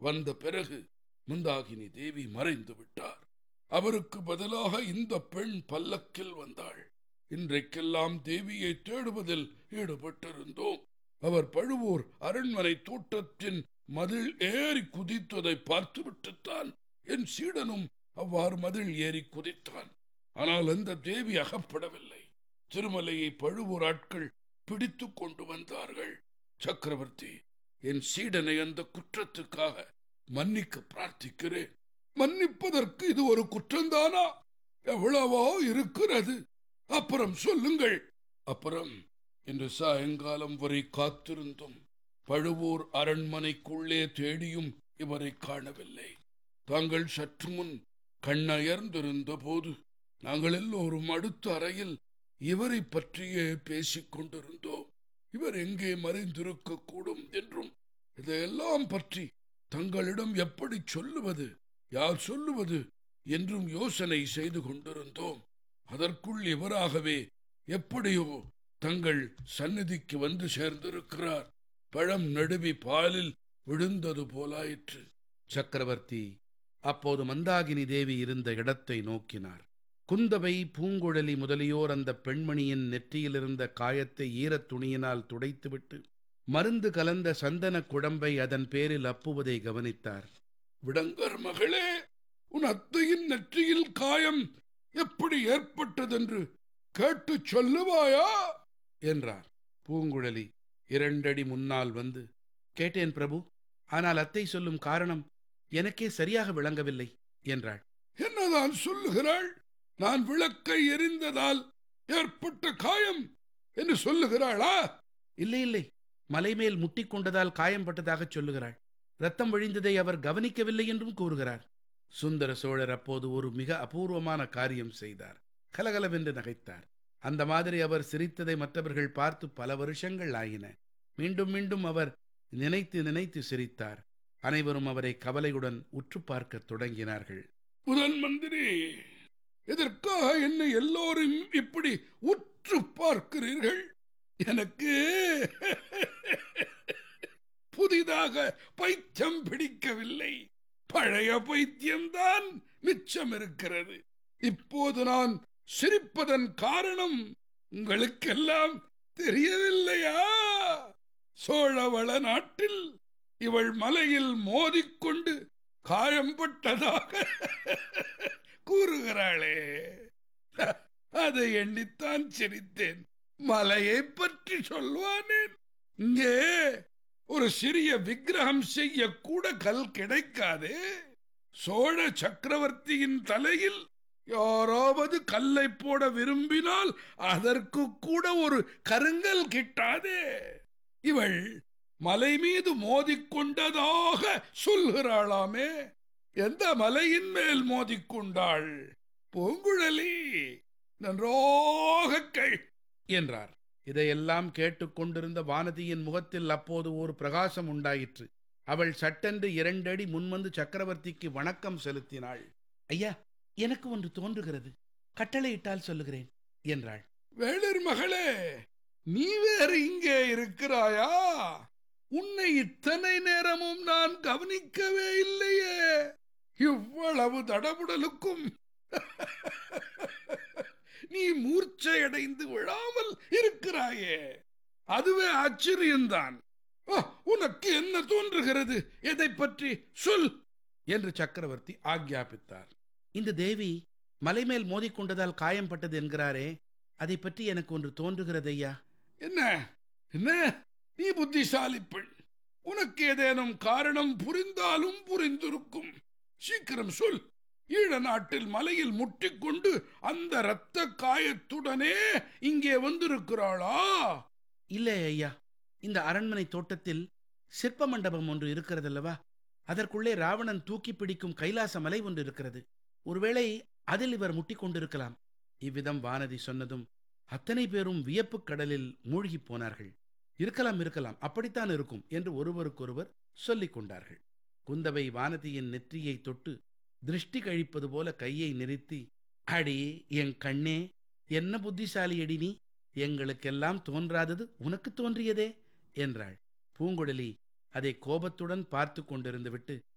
வந்த பிறகு மந்தாகினி தேவி மறைந்து விட்டார் அவருக்கு பதிலாக இந்த பெண் பல்லக்கில் வந்தாள் இன்றைக்கெல்லாம் தேவியை தேடுவதில் ஈடுபட்டிருந்தோம் அவர் பழுவூர் அரண்மனை தோட்டத்தின் மதில் ஏறி குதித்ததை பார்த்துவிட்டுத்தான் என் சீடனும் அவ்வாறு மதில் ஏறி குதித்தான் ஆனால் அந்த தேவி அகப்படவில்லை திருமலையை பழுவூர் ஆட்கள் பிடித்துக் கொண்டு வந்தார்கள் சக்கரவர்த்தி என் சீடனை அந்த குற்றத்துக்காக மன்னிக்க பிரார்த்திக்கிறேன் மன்னிப்பதற்கு இது ஒரு குற்றம்தானா எவ்வளவோ இருக்கிறது அப்புறம் சொல்லுங்கள் அப்புறம் இன்று சாயங்காலம் வரை காத்திருந்தும் பழுவூர் அரண்மனைக்குள்ளே தேடியும் இவரை காணவில்லை தாங்கள் சற்று முன் கண்ணயர்ந்திருந்த போது நாங்கள் எல்லோரும் அடுத்த அறையில் இவரை பற்றியே பேசிக் கொண்டிருந்தோம் இவர் எங்கே மறைந்திருக்க கூடும் என்றும் இதையெல்லாம் பற்றி தங்களிடம் எப்படி சொல்லுவது யார் சொல்லுவது என்றும் யோசனை செய்து கொண்டிருந்தோம் அதற்குள் இவராகவே எப்படியோ தங்கள் சந்நிதிக்கு வந்து சேர்ந்திருக்கிறார் பழம் நடுவி பாலில் விழுந்தது போலாயிற்று சக்கரவர்த்தி அப்போது மந்தாகினி தேவி இருந்த இடத்தை நோக்கினார் குந்தவை பூங்குழலி முதலியோர் அந்த பெண்மணியின் நெற்றியிலிருந்த காயத்தை ஈரத் துணியினால் துடைத்துவிட்டு மருந்து கலந்த சந்தன குழம்பை அதன் பேரில் அப்புவதை கவனித்தார் விடங்கர் மகளே உன் அத்தையின் நெற்றியில் காயம் எப்படி ஏற்பட்டதென்று கேட்டுச் சொல்லுவாயா என்றார் பூங்குழலி இரண்டடி முன்னால் வந்து கேட்டேன் பிரபு ஆனால் அத்தை சொல்லும் காரணம் எனக்கே சரியாக விளங்கவில்லை என்றாள் என்னதான் சொல்லுகிறாள் நான் விளக்கை எரிந்ததால் ஏற்பட்ட காயம் என்று சொல்லுகிறாளா இல்லை இல்லை மலைமேல் முட்டிக் கொண்டதால் காயம்பட்டதாகச் சொல்லுகிறாள் ரத்தம் வழிந்ததை அவர் கவனிக்கவில்லை என்றும் கூறுகிறார் சுந்தர சோழர் அப்போது ஒரு மிக அபூர்வமான காரியம் செய்தார் கலகலவென்று நகைத்தார் அந்த மாதிரி அவர் சிரித்ததை மற்றவர்கள் பார்த்து பல வருஷங்கள் ஆயின மீண்டும் மீண்டும் அவர் நினைத்து நினைத்து சிரித்தார் அனைவரும் அவரை கவலையுடன் உற்று பார்க்கத் தொடங்கினார்கள் முதன் மந்திரி எதற்காக என்னை எல்லோரும் இப்படி உற்று பார்க்கிறீர்கள் எனக்கு புதிதாக பைத்தியம் பிடிக்கவில்லை பழைய பைத்தியம்தான் மிச்சம் இருக்கிறது இப்போது நான் சிரிப்பதன் காரணம் உங்களுக்கெல்லாம் தெரியவில்லையா சோழவள நாட்டில் இவள் மலையில் மோதிக்கொண்டு காயம்பட்டதாக கூறுகிறாளே அதை எண்ணித்தான் சிரித்தேன் மலையை பற்றி சொல்வானேன் இங்கே ஒரு சிறிய விக்கிரகம் செய்ய கூட கல் கிடைக்காதே சோழ சக்கரவர்த்தியின் தலையில் யாராவது கல்லை போட விரும்பினால் அதற்கு கூட ஒரு கருங்கல் கிட்டாதே இவள் மலை மீது மோதிக்கொண்டதாக சொல்கிறாளாமே எந்த மலையின் மேல் மோதிக்கொண்டாள் பூங்குழலி நன்றாக கை என்றார் இதையெல்லாம் கேட்டுக்கொண்டிருந்த வானதியின் முகத்தில் அப்போது ஒரு பிரகாசம் உண்டாயிற்று அவள் சட்டென்று இரண்டடி முன்வந்து சக்கரவர்த்திக்கு வணக்கம் செலுத்தினாள் ஐயா எனக்கு ஒன்று தோன்றுகிறது கட்டளையிட்டால் சொல்லுகிறேன் என்றாள் வேளிர் மகளே நீ வேறு இங்கே இருக்கிறாயா உன்னை இத்தனை நேரமும் நான் கவனிக்கவே இல்லையே இவ்வளவு தடபுடலுக்கும் நீ மூர்ச்சையடைந்து விழாமல் இருக்கிறாயே அதுவே ஆச்சரியம்தான் ஆ, உனக்கு என்ன தோன்றுகிறது எதை பற்றி சொல் என்று சக்கரவர்த்தி ஆக்ஞாபித்தார் இந்த தேவி மலைமேல் மோதிக்கொண்டதால் காயம்பட்டது என்கிறாரே அதை பற்றி எனக்கு ஒன்று தோன்றுகிறது ஐயா என்ன என்ன நீ புத்திசாலி பெண் உனக்கு ஏதேனும் காரணம் புரிந்தாலும் புரிந்திருக்கும் சீக்கிரம் சொல் ஈழ நாட்டில் மலையில் முட்டிக்கொண்டு அந்த இரத்த காயத்துடனே இங்கே வந்திருக்கிறாளா இல்லை ஐயா இந்த அரண்மனை தோட்டத்தில் சிற்ப மண்டபம் ஒன்று இருக்கிறதல்லவா அதற்குள்ளே ராவணன் தூக்கி பிடிக்கும் கைலாச மலை ஒன்று இருக்கிறது ஒருவேளை அதில் இவர் முட்டிக் கொண்டிருக்கலாம் இவ்விதம் வானதி சொன்னதும் அத்தனை பேரும் வியப்புக் கடலில் மூழ்கிப் போனார்கள் இருக்கலாம் இருக்கலாம் அப்படித்தான் இருக்கும் என்று ஒருவருக்கொருவர் சொல்லிக் கொண்டார்கள் குந்தவை வானதியின் நெற்றியை தொட்டு திருஷ்டி கழிப்பது போல கையை நிறுத்தி அடி என் கண்ணே என்ன புத்திசாலியடி நீ எங்களுக்கெல்லாம் தோன்றாதது உனக்கு தோன்றியதே என்றாள் பூங்குழலி அதை கோபத்துடன் பார்த்து கொண்டிருந்து விட்டு